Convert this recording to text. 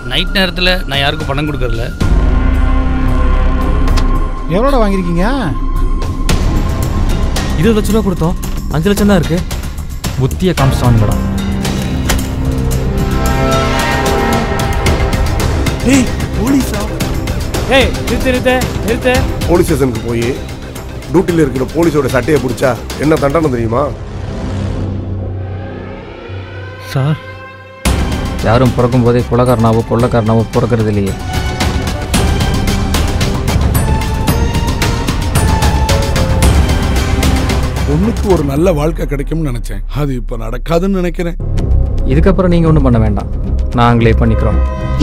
night நேரத்தில் நான் யாருக்கும் பணம் கொடுக்கறதில்ல எவ்வளோட வாங்கியிருக்கீங்க இருபது லட்ச ரூபா கொடுத்தோம் அஞ்சு லட்சம் தான் இருக்கு புத்தியை காமிச்சிட்டானுங்கடா டேய் போலீஸா ஏய் நிறுத்து நிறுத்து நிறுத்து போலீஸ் ஸ்டேஷனுக்கு போய் டியூட்டியில் இருக்கிற போலீஸோட சட்டையை பிடிச்சா என்ன தண்டனை தெரியுமா சார் யாரும் பிறக்கும் போதே குலகாரனாவோ கொள்ளக்காரனாவோ பிறக்கிறது இல்லையே பொண்ணுக்கு ஒரு நல்ல வாழ்க்கை கிடைக்கும்னு நினைச்சேன் அது இப்ப நடக்காதுன்னு நினைக்கிறேன் இதுக்கப்புறம் நீங்கள் ஒன்றும் பண்ண வேண்டாம் நாங்களே பண்ணிக்கிறோம்